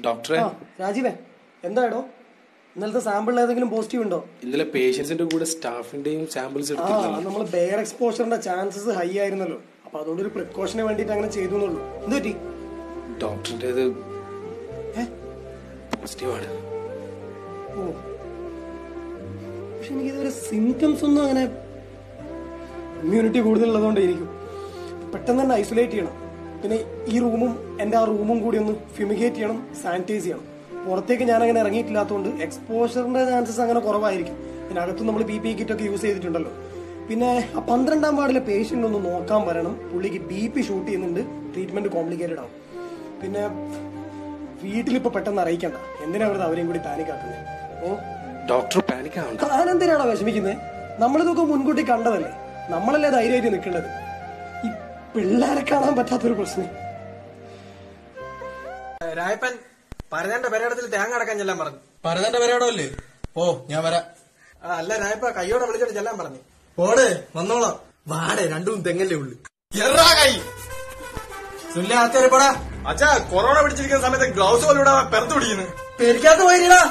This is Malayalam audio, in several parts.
ഡോക്ടറെ ആ രാജീവേ എന്താടോ ഇന്നലത്തെ സാമ്പിളിൽ ഏതെങ്കിലും പോസിറ്റീവ് ഉണ്ടോ ഇന്നലെ പേഷ്യൻസിന്റെ കൂടെ സ്റ്റാഫിന്റെയും സാമ്പിൾസ് ആ എടുത്തിരുന്നല്ലോ നമ്മൾ ബെയർ എക്സ്പോഷറിന്റെ ചാൻസസ് ഹൈ ആയിരുന്നല്ലോ അപ്പൊ അതുകൊണ്ട് ഒരു പ്രിക്കോഷന് വേണ്ടിയിട്ട് അങ്ങനെ ചെയ്തു എന്നുള്ളൂ എന്ത് പറ്റി ഡോക്ടറിന്റേത് പോസിറ്റീവ് ആണ് ഓ പക്ഷെ എനിക്കിതുവരെ സിംറ്റംസ് ഒന്നും അങ്ങനെ ഇമ്മ്യൂണിറ്റി കൂടുതലുള്ളതുകൊണ്ടായിരിക്കും പെട്ടെന്ന് തന്നെ ഐസൊലേറ്റ് ചെയ്യണം പിന്നെ ഈ റൂമും എൻ്റെ ആ റൂമും കൂടി ഒന്ന് ഫ്യൂമിഗേറ്റ് ചെയ്യണം സാനിറ്റൈസ് ചെയ്യണം പുറത്തേക്ക് ഞാൻ അങ്ങനെ ഇറങ്ങിയിട്ടില്ലാത്തതുകൊണ്ട് എക്സ്പോഷറിന്റെ ചാൻസസ് അങ്ങനെ കുറവായിരിക്കും പിന്നെ അകത്തും നമ്മൾ പി പി കിറ്റ് ഒക്കെ യൂസ് ചെയ്തിട്ടുണ്ടല്ലോ പിന്നെ ആ പന്ത്രണ്ടാം വാർഡിലെ പേഷ്യൻ്റ് ഒന്ന് നോക്കാൻ പറയണം പുള്ളിക്ക് ബി പി ഷൂട്ട് ചെയ്യുന്നുണ്ട് ട്രീറ്റ്മെന്റ് കോംപ്ലിക്കേറ്റഡ് ആവും പിന്നെ വീട്ടിലിപ്പോ പെട്ടെന്ന് അറിയിക്കണ്ട എന്തിനാ വെറുതെ അവരെയും കൂടി പാനിക് ആക്കുന്നത് ഓ ഡോക്ടർ പാനിക് ആവണ്ട താനെന്തിനാണോ വിഷമിക്കുന്നത് നമ്മളിതൊക്കെ മുൻകൂട്ടി കണ്ടതല്ലേ നമ്മളല്ലേ ധൈര്യമായിട്ട് നിൽക്കേണ്ടത് ഈ പിള്ളേരെ കാണാൻ പറ്റാത്തൊരു പ്രശ്നം രായപ്പൻ പരതന്റെ പെരടത്തിൽ തേങ്ങ അടക്കാൻ ചെല്ലാൻ പറഞ്ഞു പരതന്റെ പെരടല്ലേ ഓ ഞാൻ വരാം ആ അല്ല രായപ്പ കയ്യോടെ വിളിച്ചിട്ട് ചെല്ലാൻ പറഞ്ഞു ഓട് വന്നോളാം വാടേ രണ്ടും തെങ്ങല്ലേ ഉള്ളു എറാ കൈ സുല്ല ആത്തേരപ്പടാ അച്ഛാ കൊറോണ പിടിച്ചിരിക്കുന്ന സമയത്ത് ഗ്ലൗസ് പോലും ഇവിടെ പെരത്ത് പിടിക്കുന്നു പേടിക്കാത്ത പോയില്ലടാ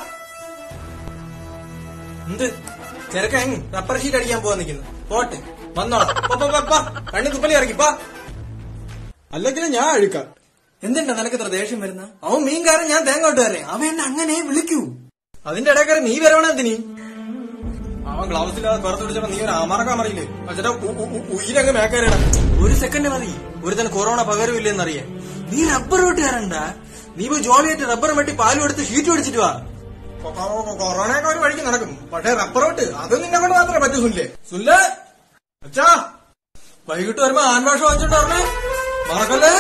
എന്ത് ചെറുക്കൻ റബ്ബർ ഷീറ്റ് അടിക്കാൻ പോവാൻ നിൽക്കുന്നു പോട്ടെ വന്നോളാം പോ, പോ, പോ, പോ. കണ്ണു തുപ്പലി ഇറങ്ങി പാ അല്ലെങ്കിൽ ഞാൻ അഴുക്കാം എന്തിനാ നിനക്ക് ഇത്ര ദേഷ്യം വരുന്ന അവൻ മീൻകാരൻ ഞാൻ തേങ്ങോട്ട് വരെ അവൻ എന്നെ അങ്ങനെ വിളിക്കൂ അതിന്റെ ഇടയ്ക്കാരൻ നീ വരവണ എന്തിനി അവൻ ഗ്ലൗസ് ഇല്ലാതെ പുറത്ത് പിടിച്ചപ്പോ നീ ഒരു അമറക്കാൻ അറിയില്ലേ അച്ഛനെ ഉയിരങ്ങ് മേക്കാരിട ഒരു സെക്കൻഡ് മതി ഒരു തന്നെ കൊറോണ പകരുമില്ലെന്നറിയാൻ നീ റബ്ബർ വെട്ടുകാരണ്ട നീ പോയി ജോലിയായിട്ട് റബ്ബർ വെട്ടി പാലും എടുത്ത് ഷീറ്റ് പിടിച്ചിട്ട് വാ കൊറോണയൊക്കെ ഒരു വഴിക്ക് നടക്കും പക്ഷേ റബ്ബർ വെട്ട് അത് നിന്നെ കൊണ്ട് മാത്രമേ പറ്റൂ സുല്ലേ സുല്ലേ അച്ഛാ വൈകിട്ട് വരുമ്പോ ആൻഭാഷ വാങ്ങിച്ചോണ്ട് പറഞ്ഞേ മറക്കല്ലേ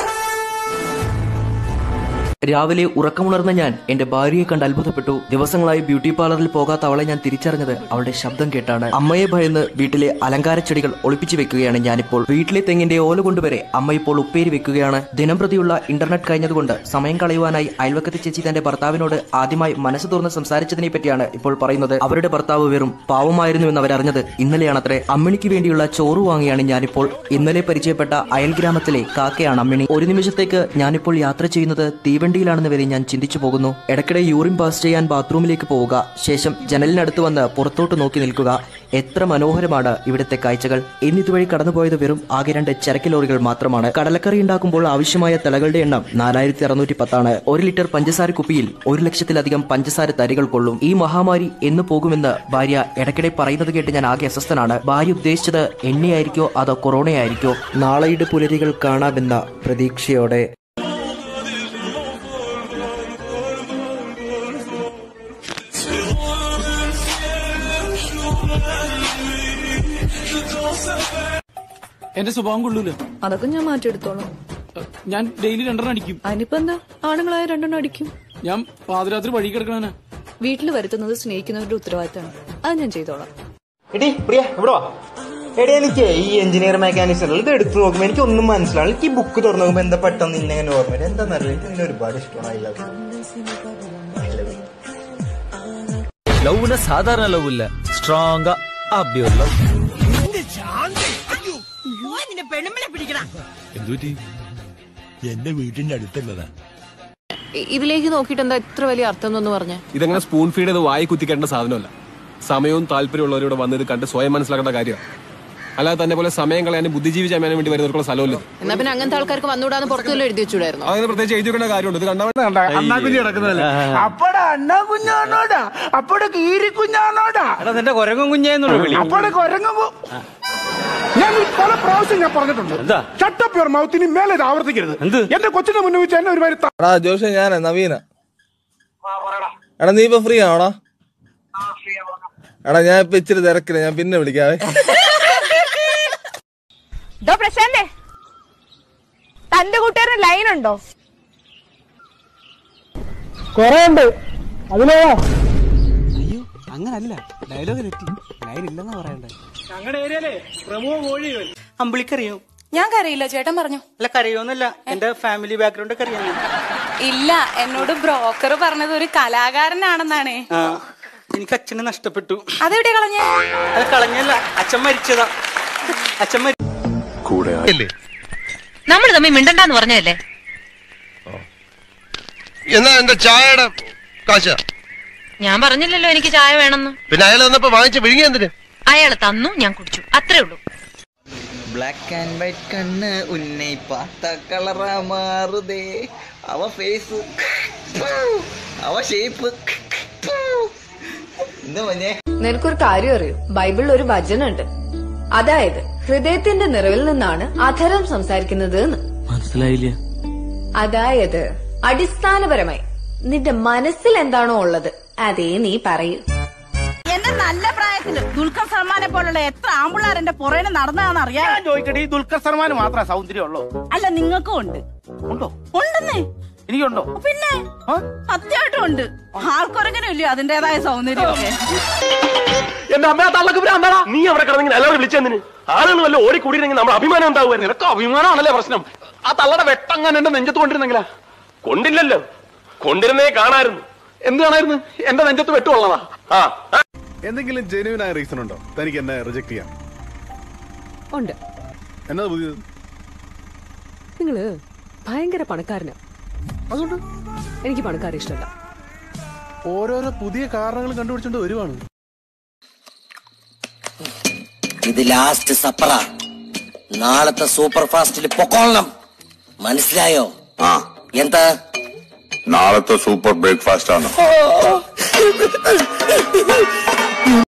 രാവിലെ ഉറക്കമുണർന്ന ഞാൻ എന്റെ ഭാര്യയെ കണ്ട് അത്ഭുതപ്പെട്ടു ദിവസങ്ങളായി ബ്യൂട്ടി പാർലറിൽ പോകാത്ത അവളെ ഞാൻ തിരിച്ചറിഞ്ഞത് അവളുടെ ശബ്ദം കേട്ടാണ് അമ്മയെ ഭയന്ന് വീട്ടിലെ അലങ്കാര ചെടികൾ ഒളിപ്പിച്ചു വെക്കുകയാണ് ഞാനിപ്പോൾ വീട്ടിലെ തെങ്ങിന്റെ ഓല കൊണ്ടുവരെ അമ്മ ഇപ്പോൾ ഉപ്പേരി വെക്കുകയാണ് ദിനംപ്രതിയുള്ള ഇന്റർനെറ്റ് കഴിഞ്ഞതുകൊണ്ട് സമയം കളയുവാനായി അയൽവക്കത്തെ ചേച്ചി തന്റെ ഭർത്താവിനോട് ആദ്യമായി മനസ്സ് തുറന്ന് സംസാരിച്ചതിനെ പറ്റിയാണ് ഇപ്പോൾ പറയുന്നത് അവരുടെ ഭർത്താവ് വെറും പാവമായിരുന്നു എന്ന് അവരറിഞ്ഞത് ഇന്നലെയാണത്രേ അമ്മിണിക്ക് വേണ്ടിയുള്ള ചോറ് വാങ്ങിയാണ് ഞാനിപ്പോൾ ഇന്നലെ പരിചയപ്പെട്ട അയൽ ഗ്രാമത്തിലെ കാക്കയാണ് അമ്മിണി ഒരു നിമിഷത്തേക്ക് ഞാനിപ്പോൾ യാത്ര ചെയ്യുന്നത് തീവണ്ടിയിലാണെന്ന് വരെ ഞാൻ ചിന്തിച്ചു പോകുന്നു ഇടയ്ക്കിടെ യൂറിൻ പാസ് ചെയ്യാൻ ബാത്റൂമിലേക്ക് പോവുക ശേഷം ജനലിനടുത്ത് വന്ന് പുറത്തോട്ട് നോക്കി നിൽക്കുക എത്ര മനോഹരമാണ് ഇവിടുത്തെ കാഴ്ചകൾ ഇന്നിതുവഴി കടന്നുപോയത് വെറും ആകെ രണ്ട് ചരക്ക് ലോറികൾ മാത്രമാണ് കടലക്കറി ഉണ്ടാക്കുമ്പോൾ ആവശ്യമായ തിളകളുടെ എണ്ണം നാലായിരത്തി അറുന്നൂറ്റി പത്താണ് ഒരു ലിറ്റർ പഞ്ചസാര കുപ്പിയിൽ ഒരു ലക്ഷത്തിലധികം പഞ്ചസാര തരികൾ കൊള്ളും ഈ മഹാമാരി എന്ന് പോകുമെന്ന് ഭാര്യ ഇടയ്ക്കിടെ പറയുന്നത് കേട്ട് ഞാൻ ആകെ അസ്വസ്ഥനാണ് ഭാര്യ ഉദ്ദേശിച്ചത് എണ്ണയായിരിക്കോ അതോ കൊറോണയായിരിക്കോ നാളെയുടെ പുലരികൾ കാണാമെന്ന പ്രതീക്ഷയോടെ എന്റെ സ്വഭാവം കൊള്ളൂല അതൊക്കെ ഞാൻ മാറ്റിയെടുത്തോളാം ഞാൻ ഡെയിലി രണ്ടെണ്ണം അടിക്കും അതിനിപ്പോ എന്താ ആണുങ്ങളായ രണ്ടെണ്ണം അടിക്കും ഞാൻ പാതിരാത്രി വഴി കിടക്കണ വീട്ടിൽ വരുത്തുന്നത് സ്നേഹിക്കുന്നവരുടെ ഉത്തരവാദിത്തമാണ് അത് ഞാൻ ചെയ്തോളാം എടി പ്രിയ ഇവിടെ വാ എടി എനിക്ക് ഈ എഞ്ചിനീയർ മെക്കാനിക്സ് ഇത് എടുത്തു നോക്കുമ്പോ എനിക്ക് ഒന്നും മനസ്സിലാവില്ല എനിക്ക് ഈ ബുക്ക് തുറന്നു നോക്കുമ്പോ എന്താ പെട്ടെന്ന് ഇന്നെ ഇങ്ങനെ ഓർമ്മ വരും എന്താണെന്നറിയില്ല എനിക്ക് നിന്നെ ഒരുപാട് ഇഷ്ടമാണ് ഐ ലവ് ഐ ലവ് ലவ்னா சாதாரண லவ் இல்ல ஸ்ட்ராங்கா அப்படி ஒரு லவ் എന്തുപറ്റി എന്റെ വീട്ടിന്റെ അടുത്തുള്ളതാ ഇതിലേക്ക് നോക്കിയിട്ട് എന്താ ഇത്ര വലിയ അർത്ഥം എന്നൊന്ന് പറഞ്ഞേ ഇതങ്ങനെ സ്പൂൺ ഫീഡ് ചെയ്ത് വായി കുത്തിക്കേണ്ട സാധനമല്ല സമയവും താല്പര്യമുള്ളവരോട് വന്നത് കണ്ട് സ്വയം മനസ്സിലാക്കേണ്ട കാര്യമാണ് അല്ലാതെ തന്നെ പോലെ സമയം കളയാനും ബുദ്ധിജീവി ചമയാനും വേണ്ടി വരുന്നവർക്കുള്ള സ്ഥലമല്ല എന്നാ പിന്നെ അങ്ങനത്തെ ആൾക്കാർക്ക് വന്നുകൂടാന്ന് പുറത്തുവല്ലോ എഴുതി വെച്ചൂടായിരുന്നു അങ്ങനെ പ്രത്യേകിച്ച് എഴുതി വെക്കേണ്ട കാര്യമുണ്ട് ഇത് കണ്ടവണ്ട അണ്ണാ കുഞ്ഞ് കിടക്കുന്നതല്ലേ അപ്പടെ അണ്ണാ കുഞ്ഞാണോടാ അപ്പടെ കീരി കുഞ്ഞാണോടാ നിന്റെ കുരങ്ങും കുഞ്ഞേന്നുള്ള വിളി അപ്പടെ കൊരങ്ങു ഞാൻ ഈ പല പ്രാവശ്യം ഞാൻ പറഞ്ഞിട്ടുണ്ട് എന്താ? ഷട്ടപ്പ് യുവർ മൗത്ത് ഇനി മേലെ ഇത് ആവർത്തിക്കരുത് എന്ത്? എന്റെ കൊച്ചിനെ മുന്നിൽ വെച്ച് എന്നെ ഒരുമാതിരി ത- എടാ ജോഷ ഞാനാ നവീന എടാ നീ ഇപ്പൊ ഫ്രീ ആണോടാ എടാ ഞാൻ ഇപ്പൊ ഇച്ചിരി തിരക്കില്ല ഞാൻ പിന്നെ വിളിക്കാവേ ഡോ പ്രശാന്തേ തന്റെ കൂട്ടുകാരന് ലൈൻ ഉണ്ടോ കൊറേ ഉണ്ട് അതിലോ അയ്യോ അങ്ങനല്ല ഡയലോഗ് തെറ്റി ലൈൻ ഇല്ലെന്നാ പറയണ്ടേ ഞങ്ങളുടെ ഏരിയയിലെ പ്രമുഖ കോഴി അമ്പിളിക്കറിയോ ഞാൻ കരയില്ല ചേട്ടൻ പറഞ്ഞു അല്ല കറിയോന്നല്ല എന്റെ ഫാമിലി ബാക്ക്ഗ്രൗണ്ട് ഒക്കെ അറിയാം ഇല്ല എന്നോട് ബ്രോക്കർ പറഞ്ഞത് ഒരു കലാകാരനാണെന്നാണ് ആ എനിക്ക് അച്ഛനെ നഷ്ടപ്പെട്ടു അതെവിടെ കളഞ്ഞേ അത് കളഞ്ഞല്ല അച്ഛൻ മരിച്ചതാ അച്ഛൻ മരി നമ്മൾ തമ്മിൽ മിണ്ടണ്ടെന്ന് പറഞ്ഞതല്ലേ എന്നാ എന്റെ ചായയുടെ കാശ ഞാൻ പറഞ്ഞില്ലല്ലോ എനിക്ക് ചായ വേണമെന്ന് പിന്നെ അയാൾ വന്നപ്പോ വാങ്ങിച്ച് വിഴുങ്ങി എന്തിന് അയാൾ തന്നു ഞാൻ കുടിച്ചു അത്രേ ഉള്ളൂ ബ്ലാക്ക് ആൻഡ് വൈറ്റ് കണ്ണ് ഉന്നെ പാത്ത കളറാ മാറുതേ അവ ഫേസ് അവ ഷേപ്പ് എന്താ മഞ്ഞേ നിനക്കൊരു കാര്യം അറിയോ ബൈബിളിൽ ഒരു വചനുണ്ട് അതായത് ഹൃദയത്തിന്റെ നിറവിൽ നിന്നാണ് അധരം സംസാരിക്കുന്നത് എന്ന് മനസ്സിലായില്ല അതായത് അടിസ്ഥാനപരമായി നിന്റെ മനസ്സിൽ എന്താണോ ഉള്ളത് അതേ നീ പറയൂ എന്റെ നല്ല പ്രായത്തില് ദുൽഖർ സൽമാനെ പോലുള്ള എത്ര ആമ്പിള്ളാർ എന്റെ പുറകിന് നടന്നതാന്ന് അറിയാം ചോദിക്കട്ടെ ഈ ദുൽഖർ സൽമാൻ മാത്രമേ സൗന്ദര്യം ഉള്ളൂ അല്ല നിങ്ങൾക്കും ഉണ്ട് ഉണ്ടോ ഉണ്ടെന്നേ എനിക്കുണ്ടോ പിന്നെ സത്യമായിട്ടും ഉണ്ട് ആൾക്കൊരങ്ങനെ ഇല്ലയോ അതിന്റേതായ സൗന്ദര്യമൊക്കെ എന്റെ അമ്മ തള്ളക്ക് ഭ്രാന്താടാ നീ അവിടെ കിടന്നെങ്കിൽ എല്ലാവരും വിളിച്ചെന്തിന് ആളുകൾ വല്ല ഓടി കൂടിയിരുന്നെങ്കിൽ നമ്മുടെ അഭിമാനം ഉണ്ടാവുമായിരുന്നു നിനക്ക് അഭിമാനമാണല്ലേ പ്രശ്നം ആ തള്ളയുടെ വെട്ടങ്ങാൻ എന്റെ നെഞ്ചത്ത് കൊണ്ടിരുന്നെങ്കിലാ കൊണ്ടില്ലല്ലോ കൊണ്ടിരുന്നേ കാണായിരുന്നു എന്ത് കാണായിരുന്നു എന്റെ നെഞ്ചത്ത് വെട്ടുകൊള്ളതാ ആ എന്തെങ്കിലും ജെന്യൂനായ റീസൺ ഉണ്ടോ തനിക്ക് എന്നെ റിജക്ട് ചെയ്യാൻ ഉണ്ട് എന്നാ പുതിയത് നിങ്ങള് ഭയങ്കര പണക്കാരനാ അതുകൊണ്ട് എനിക്ക് പണക്കാരെ ഇഷ്ടമല്ല ഓരോരോ പുതിയ കാരണങ്ങൾ കണ്ടുപിടിച്ചോണ്ട് വരുവാണ് ഇത് ലാസ്റ്റ് സപ്പറ നാളത്തെ സൂപ്പർ ഫാസ്റ്റിൽ പൊക്കോളണം മനസ്സിലായോ ആ എന്താ നാളത്തെ സൂപ്പർ ബ്രേക്ക്ഫാസ്റ്റ് ആണ്